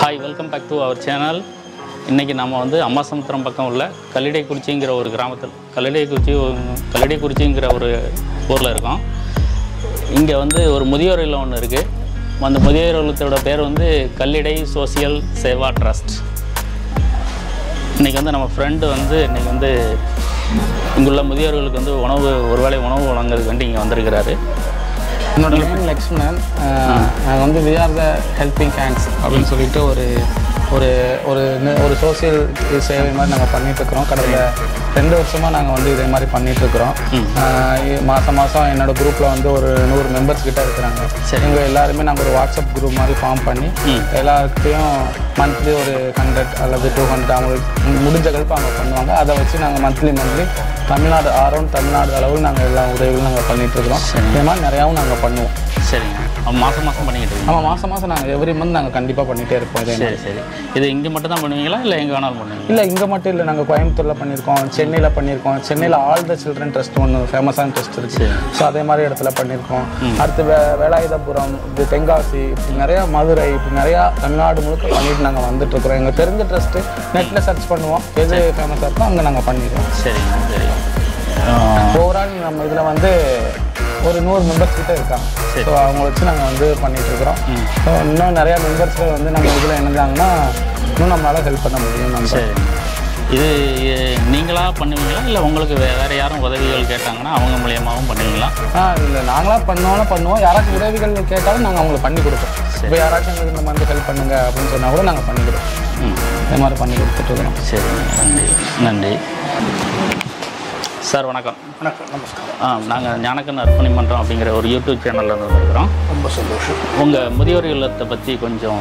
Hi welcome back to our channel இன்றைக்கி நம்ம வந்து அம்மாசமுத்திரம் பக்கம் உள்ள கல்லிடைக்குறிச்சிங்கிற ஒரு கிராமத்தில் கல்லிடைக்குறிச்சி கல்லிடைக்குறிச்சிங்கிற ஒரு ஊரில் இருக்கோம் இங்கே வந்து ஒரு முதியோர் இல்லம் ஒன்று இருக்குது அந்த முதியோர் இல்லத்தோட பேர் வந்து கல்லிடை சோசியல் சேவா ட்ரஸ்ட் இன்றைக்கி வந்து நம்ம ஃப்ரெண்டு வந்து இன்றைக்கி வந்து இங்குள்ள முதியோர்களுக்கு வந்து உணவு ஒருவேளை உணவு வழங்குறதுக்கு வேண்டி இங்கே வந்திருக்கிறாரு என்னோட நேம் லக்ஷ்மணன் நாங்கள் வந்து we are the helping hands அப்படின்னு சொல்லிட்டு ஒரு ஒரு ஒரு நி- ஒரு சோசியல் சேவை மாதிரி நாங்கள் பண்ணிகிட்ருக்குறோம் கடந்த ரெண்டு வருஷமாக நாங்கள் வந்து இதே மாதிரி பண்ணிகிட்ருக்குறோம் மாதம் மாதம் என்னோட குரூப்பில் வந்து ஒரு நூறு மெம்பர்ஸ் கிட்ட இருக்கிறாங்க இவங்க எல்லாருமே நாங்கள் ஒரு வாட்ஸ்அப் குரூப் மாதிரி ஃபார்ம் பண்ணி எல்லாருக்கிட்டையும் மந்த்லி ஒரு ஹண்ட்ரட் அல்லது டூ ஹண்ட்ரட் அவங்களுக்கு முடிஞ்ச கல்ப்பு அவங்க பண்ணுவாங்க அதை வச்சு நாங்கள் monthly monthly Tamil Nadu around Tamil Nadu அளவில் நாங்கள் எல்லா உதவிகளும் நாங்கள் பண்ணிகிட்ருக்குறோம் இதே மாதிரி நிறையாவும் நாங்கள் பண்ணுவோம் சரிங்க அவன் மாதம் மாதம் பண்ணிக்கிட்டு இருக்கீங்க ஆமாம் மாதம் மாதம் நாங்கள் எவ்ரி மந்த் நாங்கள் கண்டிப்பாக பண்ணிகிட்டே இருப்போம் இதே மாதிரி சரி சரி இது இங்கே மட்டும் தான் பண்ணுவீங்களா இல்லை எங்கே வேணாலும் பண்ணுவீங்களா இல்லை இங்கே மட்டும் இல்லை நாங்கள் கோயம்புத்தூரில் பண்ணியிருக்கோம் சென்னையில் பண்ணியிருக்கோம் சென்னையில் ஆல் த சில்ட்ரன் ட்ரஸ்ட் ஒன்று ஃபேமஸான ட்ரஸ்ட் இருக்குது ஸோ அதே மாதிரி இடத்துல பண்ணியிருக்கோம் அடுத்து வே வேலாயுதபுரம் இது தென்காசி இப்படி நிறையா மதுரை இப்படி நிறையா தமிழ்நாடு முழுக்க பண்ணிட்டு நாங்கள் வந்துட்டு இருக்கிறோம் எங்கள் தெரிஞ்ச ட்ரஸ்ட்டு நெட்டில் சர்ச் பண்ணுவோம் எது ஃபேமஸாக இருக்கோ அங்கே நாங்கள் பண்ணிடுவோம் சரிங்க சரி ஆ, ஓவரால் நம்ம இதில் வந்து ஒரு நூறு மெம்பர்ஸ் கிட்ட இருக்காங்க ஸோ அவங்க வச்சு நாங்கள் வந்து பண்ணிட்டு இருக்கிறோம் ஸோ இன்னும் நிறையா மெம்பர்ஸ்கள் வந்து நம்ம இதில் இணைஞ்சாங்கன்னா இன்னும் நம்மளால் ஹெல்ப் பண்ண முடியும் நம்ம சரி இது எ- நீங்களா பண்ணுவீங்களா இல்லை உங்களுக்கு வே வேறு யாரும் உதவிகள் கேட்டாங்கன்னா அவங்க மூலியமாகவும் பண்ணுவீங்களா ஆ இல்லை நாங்களாக பண்ணோன்னு பண்ணுவோம் யாராச்சும் உதவிகள் கேட்டாலும் நாங்கள் அவங்களுக்கு பண்ணி கொடுப்போம் இப்போ யாராச்சும் எங்களுக்கு இந்த மாதிரி ஹெல்ப் பண்ணுங்க அப்படின்னு சொன்னால் கூட நாங்கள் பண்ணி கொடுப்போம் ம் இந்த மாதிரி பண்ணி கொடுத்துட்ருக்கோம் சரிங்க நன்றி நன்றி சார் வணக்கம் வணக்கம் நமஸ்காரம் ஆ நாங்கள் ஞானக்கன் அர்ப்பணி மன்றம் அப்படிங்கிற ஒரு யூடியூப் சேனலில் இருந்து வந்திருக்கிறோம் ரொம்ப சந்தோஷம் உங்கள் முதியோர் இல்லத்தை பற்றி கொஞ்சம்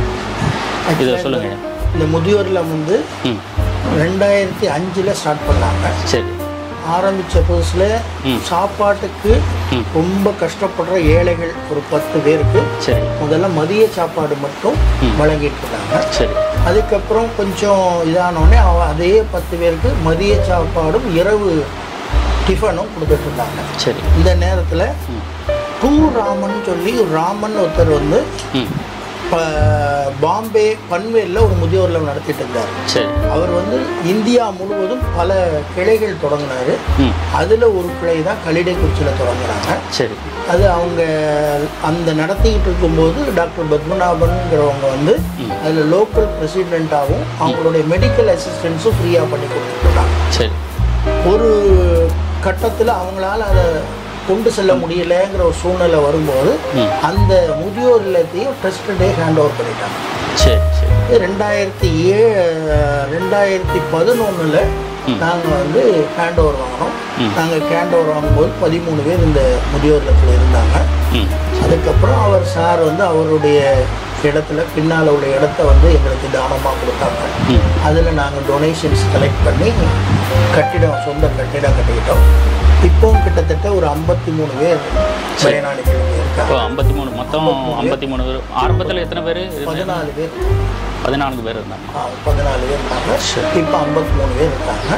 இதை சொல்லுங்கள் இந்த முதியோர் இல்லம் வந்து ம் ரெண்டாயிரத்தி அஞ்சில் ஸ்டார்ட் பண்ணாங்க சரி ஆரம்பித்த புதுசில் சாப்பாட்டுக்கு ரொம்ப கஷ்டப்படுற ஏழைகள் ஒரு பத்து பேருக்கு சரி முதல்ல மதிய சாப்பாடு மட்டும் வழங்கிட்டு இருந்தாங்க சரி அதுக்கப்புறம் கொஞ்சம் இதானோடனே அவ அதே பத்து பேருக்கு மதிய சாப்பாடும் இரவு டிஃபனும் கொடுத்துட்டு இருந்தாங்க சரி இந்த நேரத்தில் டூ ராமன் சொல்லி ஒரு ராமன் ஒருத்தர் வந்து ம் ப- பாம்பே பன்வேலில் ஒரு முதியோர் இல்லம் நடத்திட்டு இருந்தார் சரி அவர் வந்து இந்தியா முழுவதும் பல கிளைகள் தொடங்கினார் ம் அதில் ஒரு கிளை தான் கலிடைக்குறிச்சியில் தொடங்கினாங்க சரி அது அவங்க அந்த நடத்திக்கிட்டு இருக்கும்போது டாக்டர் பத்மநாபன்கிறவங்க வந்து அதில் லோக்கல் பிரசிடெண்ட்டாகவும் அவங்களுடைய மெடிக்கல் அசிஸ்டன்ஸும் ஃப்ரீயாக பண்ணி கொடுத்துருக்காங்க சரி ஒரு கட்டத்தில் அவங்களால அதை கொண்டு செல்ல முடியலைங்கிற ஒரு சூழ்நிலை வரும்போது அந்த முதியோர் இல்லத்தையும் ட்ரஸ்டடே ஹேண்ட் ஓவர் பண்ணிட்டாங்க சரி சரி இது ரெண்டாயிரத்தி ஏ ரெண்டாயிரத்தி பதினொன்றில் நாங்கள் வந்து ஹேண்ட் ஓவர் வாங்கினோம் நாங்கள் ஹேண்ட் ஓவர் வாங்கும்போது பதிமூணு பேர் இந்த முதியோர் இல்லத்தில் இருந்தாங்க ம் அதுக்கப்புறம் அவர் சார் வந்து அவருடைய இடத்துல பின்னால் உள்ள இடத்த வந்து எங்களுக்கு தானமாக கொடுத்தாங்க ம் அதில் நாங்கள் டொனேஷன்ஸ் கலெக்ட் பண்ணி கட்டிடம் சொந்த கட்டிடம் கட்டிக்கிட்டோம் இப்போவும் கிட்டத்தட்ட ஒரு ஐம்பத்தி மூணு பேர் பயனாளிகள் இங்க இப்போ இருக்காங்க ஐம்பத்தி மூணு மொத்தம் ஐம்பத்தி மூணு பேர் ஆரம்பத்தில் எத்தனை பேர் பதினாலு பேர் பதினான்கு பேர் இருந்தாங்க ஆ, பதினாலு பேர் இருந்தாங்க இப்போ ஐம்பத்தி மூணு பேர் இருக்காங்க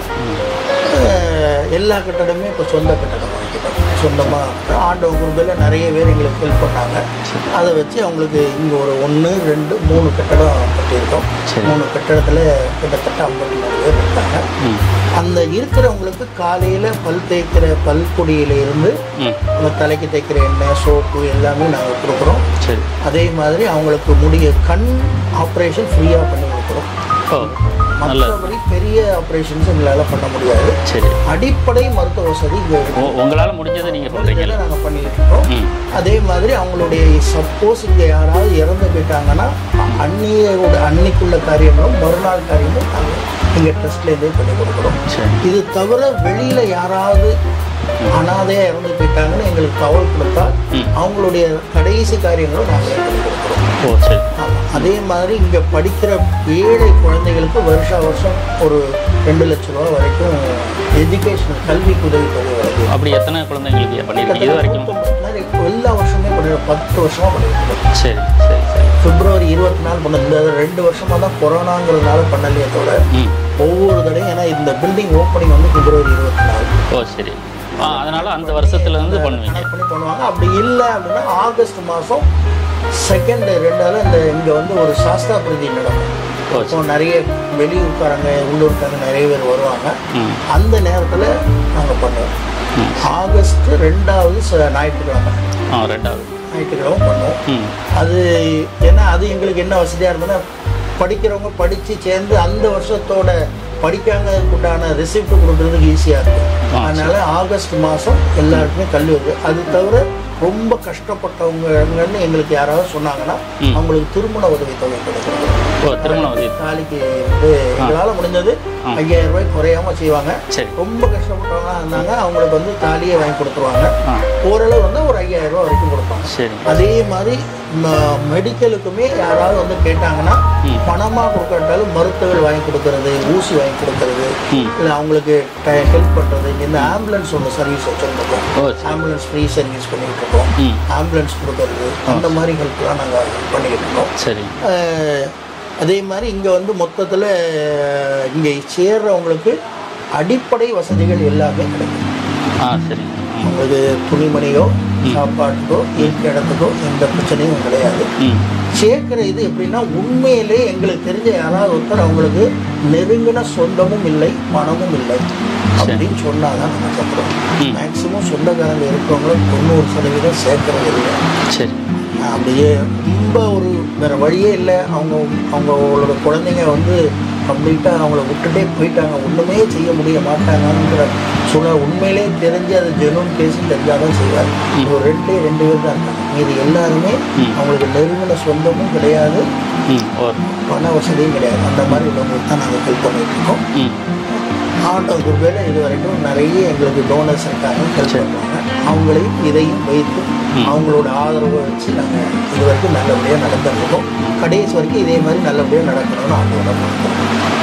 அஹ், எல்லா கட்டடமே இப்போ சொந்த கட்டடம் வாங்கிட்டோம் சொந்தமாக ஆண்டவன் குருபில் நிறைய பேர் எங்களுக்கு ஹெல்ப் பண்ணாங்க அதை வச்சு அவங்களுக்கு இங்கே ஒரு ஒன்று ரெண்டு மூணு கட்டடம் கட்டியிருக்கோம் மூணு கட்டடத்தில் கிட்டத்தட்ட ஐம்பத்தி மூணு பேர் இருக்காங்க ம் அந்த இருக்கிறவங்களுக்கு காலையில் பல் தேய்க்கிற பல்பொடியில இருந்து ம் நம்ம தலைக்கு தேய்க்கிற எண்ணெய் சோப்பு எல்லாமே நாங்கள் கொடுக்குறோம் சரி அதே மாதிரி அவங்களுக்கு முடிய கண் ஆப்ரேஷன் ஃப்ரீயாக பண்ணி கொடுக்குறோம் ஓ நல்லது மற்றபடி பெரிய ஆப்ரேஷன்ஸ் எங்களால் பண்ண முடியாது சரி அடிப்படை மருத்துவ வசதி இங்கே இருக்கு உ- உங்களால் முடிஞ்சதை நீங்கள் பண்ணுறீங்க இதெல்லாம் நாங்கள் பண்ணிட்டு இருக்கோம் ம் அதே மாதிரி அவங்களுடைய சப்போஸ் இங்கே யாராவது இறந்து போயிட்டாங்கன்னா அன்னியோட அன்னைக்குள்ள காரியங்களும் மறுநாள் காரியமும் நாங்கள் இங்கே ட்ரஸ்ட்லேருந்தே பண்ணி கொடுக்குறோம் சரி இது தவிர வெளியில யாராவது அனாதையா இறந்து போயிட்டாங்கன்னு எங்களுக்கு தகவல் கொடுத்தா அவங்களுடைய கடைசி காரியங்களும் நாங்களே பண்ணி கொடுக்குறோம் ஓ சரி ஆமா. அதே மாதிரி இங்க படிக்கிற ஏழை குழந்தைகளுக்கு வருஷா வருஷம் ஒரு ரெண்டு லட்ச ரூபா வரைக்கும் எஜுகேஷன் கல்விக்கு உதவி தொகை வருது அப்படி எத்தனை குழந்தைங்களுக்கு பண்ணியிருக்கீங்க இது வரைக்கும் நிறைய எல்லா வருஷமே பண்ணிடுறோம் பத்து வருஷமா பண்ணிருக்கோம் சரி சரி சரி பிப்ரவரி இருபத்தி நாலு பண்ண இந்த ரெண்டு வருஷமா தான் கொரோனாங்கிறதுனால பண்ணலையே தவிர ம் ஒவ்வொரு தடையும் ஏன்னா இந்த பில்டிங் ஓப்பனிங் வந்து பிப்ரவரி இருபத்தி நாலு ஓ சரி ஆ அதனால் அந்த வருஷத்துல இருந்து பண்ணுவீங்க கணக்கு பண்ணி பண்ணுவாங்க அப்படி இல்லை அப்படின்னா ஆகஸ்ட் மாதம் செகண்ட் ரெண்டாவது இந்த இங்கே வந்து ஒரு சாஸ்தா பிரதி நடக்கும் ஓ, இப்போ நிறைய வெளியூர்காரங்க உள்ளூர்காரங்க நிறைய பேர் வருவாங்க ம் அந்த நேரத்தில் நாங்கள் பண்ணுவோம் ம் ஆகஸ்ட் ரெண்டாவது ச- ஞாயிற்றுக்கிழமை ஆ ரெண்டாவது ஞாயிற்றுக்கிழமை பண்ணுவோம் ம் அது ஏன்னா அது எங்களுக்கு என்ன வசதியாக இருந்ததுன்னா படிக்கிறவங்க படித்து சேர்ந்து அந்த வருஷத்தோட படிக்காததுக்கு உண்டான ரிசிப்ட் கொடுக்கறதுக்கு ஈஸியாக இருக்கும் ஆ, அதனால ஆகஸ்ட் மாதம் எல்லாருக்குமே கல்வி வருது அது தவிர ரொம்ப கஷ்டப்பட்டவங்கன்னு எங்களுக்கு யாராவது சொன்னாங்கன்னா ம். அவங்களுக்கு திருமண உதவி தொகை கொடுக்குறது ஓ திருமண உதவி தாலிக்கு வந்து எங்களால் முடிஞ்சது ஆ. ஐயாயிரம் ரூபாய் குறையாம செய்வாங்க சரி ரொம்ப கஷ்டப்பட்டவங்க இருந்தாங்க அவங்களுக்கு வந்து தாலியை வாங்கி கொடுத்துருவாங்க ஆ ஓரளவு வந்து ஒரு ஐயாயிரம் ரூபாய் வரைக்கும் கொடுப்பாங்க சரி அதே மாதிரி ம- மெடிக்கலுக்குமே யாராவது வந்து கேட்டாங்கன்னா ம். பணமாக கொடுக்கட்டாலும் மருத்துவர்கள் வாங்கி கொடுக்கறது ஊசி வாங்கி கொடுக்கறது ம் இல்லை அவங்களுக்கு ஹெல்ப் பண்ணுறது இந்த ஆம்புலன்ஸ் ஒன்று சர்வீஸ் வச்சுருக்கோம் ஓ சரி ஆம்புலன்ஸ் ஃப்ரீ சர்வீஸ் பண்ணிகிட்டு இருக்கோம் ம் ஆம்புலன்ஸ் கொடுக்கறது அந்த மாதிரி ஹெல்ப்லாம் நாங்கள் பண்ணிக்கிட்டு இருக்கோம் சரி அஹ், அதே மாதிரி இங்கே வந்து மொத்தத்தில் இங்கே சேர்றவங்களுக்கு அடிப்படை வசதிகள் எல்லாமே கிடைக்கும் ஆ சரிங்க ம் உங்களுக்கு துணிமணியோ சாப்பாட்டுக்கோ இருக்க இடத்துக்கோ எந்த பிரச்சனையும் கிடையாது ம் சேர்க்கிற இது எப்படின்னா உண்மையிலே எங்களுக்கு தெரிஞ்ச யாராவது ஒருத்தர் அவங்களுக்கு நெருங்கின சொந்தமும் இல்லை பணமும் இல்லை அப்படின்னு சொன்னாதான் நம்ம சொல்கிறோம் ம். மேக்சிமம் சொந்தக்காரங்க இருக்கவங்களும் தொண்ணூறு சதவீதம் சேர்க்கறது இல்லை சரி அப்படியே ரொம்ப ஒரு வேற வழியே இல்லை அவங்க அவங்களோட குழந்தைங்க வந்து கம்ப்ளீட்டாக அவங்கள விட்டுட்டே போயிட்டாங்க ஒன்றுமே செய்ய முடிய மாட்டாங்கங்கிற சூழ்நிலை உண்மையிலே தெரிஞ்சு அது ஜெனூன் கேஸ் தெரிஞ்சால் தான் செய்வார் ஒரு ரெண்டே ரெண்டு பேர் தான் இருக்காங்க மீது எல்லாருமே ம். அவங்களுக்கு நெருங்கின சொந்தமும் கிடையாது ம் ஓ பண வசதியும் கிடையாது அந்த மாதிரி உள்ளவங்களுக்கு தான் நாங்கள் ஹெல்ப் பண்ணிட்டு இருக்கோம் ம் ஆட்டோ குரூப்பில் இது வரைக்கும் நிறைய எங்களுக்கு டோனர்ஸ் இருக்காங்க ஹெல்ப் பண்ணுவாங்க அவங்களையும் இதையும் வைத்து அவங்களோட ஆதரவை வச்சு நாங்கள் இது வரைக்கும் நல்லபடியாக நடந்துருக்கோம் கடைசி வரைக்கும் இதே மாதிரி நல்லபடியாக நடக்கணும்னு ஆட்டோட பண்ணுறோம்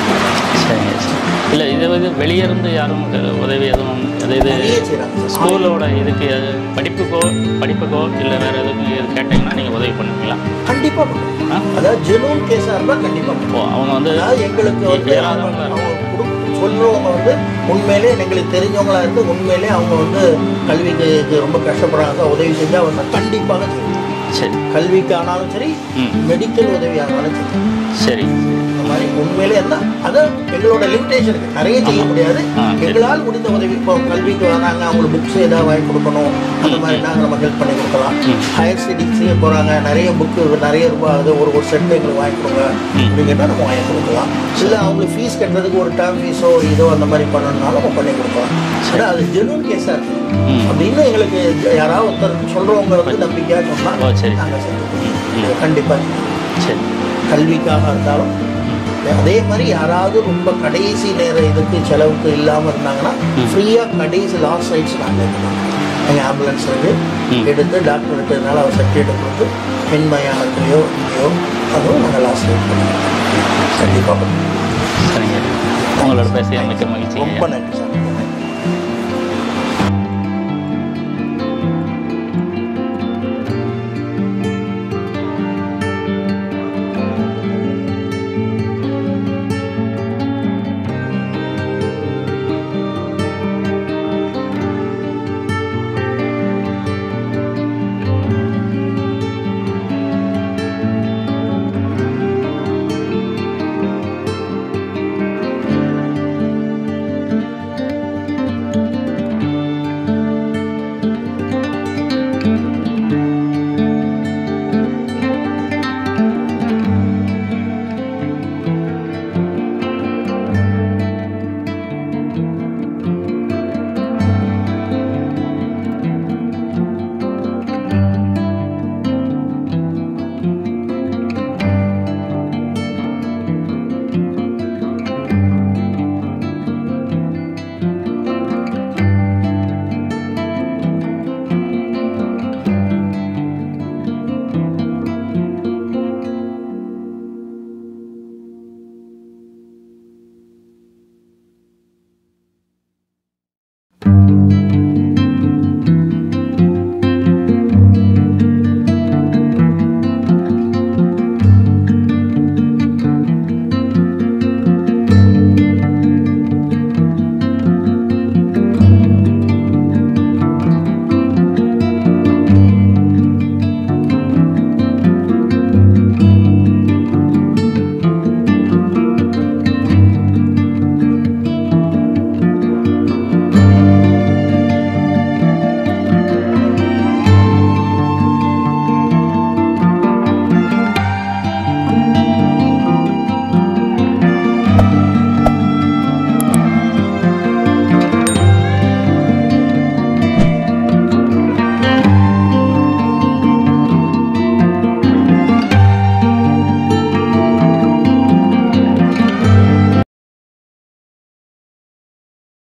சரிங்க சரி இல்லை இது வந்து வெளியே இருந்து யாரும் உத- உதவி எதுவும் அது இது நிறைய செய்கிறாங்க சார் ஸ்கூலோட இதுக்கு அது படிப்புக்கோ படிப்புக்கோ இல்லை வேறு எதுக்கும் இது கேட்டிங்கன்னா நீங்கள் உதவி பண்ணுவீங்களா கண்டிப்பாக பண்ணுவோம் ஆ அதாவது ஜெனூன் கேஸாக இருந்தால் கண்டிப்பாக பண்ணுவோம் ஓ அவங்க வந்து அதாவது எங்களுக்கு வந்து ஏதாவது அவங்க அவங்க- அவங்க கொடு- சொல்றவங்க வந்து உண்மையிலே எங்களுக்கு தெரிஞ்சவங்களா இருந்து உண்மையிலே அவங்க வந்து கல்விக்கு இது ரொம்ப கஷ்டப்படுறாங்க உதவி செஞ்சால் அவங்க கண்டிப்பாக செய்வோம் சரி கல்விக்கு ஆனாலும் சரி ம் மெடிக்கல் உதவி ஆனாலும் சரி சரி இந்த மாதிரி உண்மையிலே இருந்தால் அதான் எங்களோட லிமிடேஷன் இருக்கு நிறைய செய்ய முடியாது ஆ, சரி. எங்களால் முடிந்த உதவி இப்போ கல்விக்கு வராங்க அவங்களுக்கு புக்ஸ் ஏதாவது வாங்கி கொடுக்கணும் அந்த மாதிரி நாங்கள் நம்ம ஹெல்ப் பண்ணி கொடுக்கலாம் ம். ஹையர் ஸ்டடிஸ் செய்ய போகிறாங்க நிறைய புக்கு நிறைய ரூபாய் ஆகுது ஒரு ஒரு செட்டு எங்களுக்கு வாங்கி கொடுங்க ம். அப்படின்னு கேட்டால் நம்ம வாங்கி கொடுக்கலாம் இல்லை அவங்களுக்கு ஃபீஸ் கட்டுறதுக்கு ஒரு டேர்ம் ஃபீஸோ இதோ அந்த மாதிரி பண்ணணும்னாலும் நம்ம பண்ணி கொடுக்கலாம் ஆனால் அது ஜெனூன் கேஸாக இருக்கு ம் அப்படின்னு எங்களுக்கு யாராவது ஒருத்தர் சொல்கிறவங்க வந்து நம்பிக்கையாக ஓ சொன்னால் சரி நாங்கள் செஞ்சு ம், கொடுப்போம் கண்டிப்பாக சரி கல்விக்காக இருந்தாலும் அதே மாதிரி யாராவது ரொம்ப கடைசி நேர இதுக்கு செலவுக்கு இல்லாமல் இருந்தாங்கன்னா ஃப்ரீயாக கடைசி லாஸ்ட் ரைட்ஸ் நாங்கள் எடுக்கிறோம் எங்கள் ஆம்புலன்ஸ் வந்து ம். எடுத்து டாக்டர் இருக்கிறதுனால அவர் சர்டிஃபிகேட் கொடுத்து பெண் மயானத்துலையோ இங்கேயோ அதுவும் நாங்கள் லாஸ்ட் ரைட் பண்ணுவோம் கண்டிப்பாக பண்ணுவோம் சரிங்க உங்களோட பேசிய மிக்க மகிழ்ச்சி ரொம்ப நன்றி சார்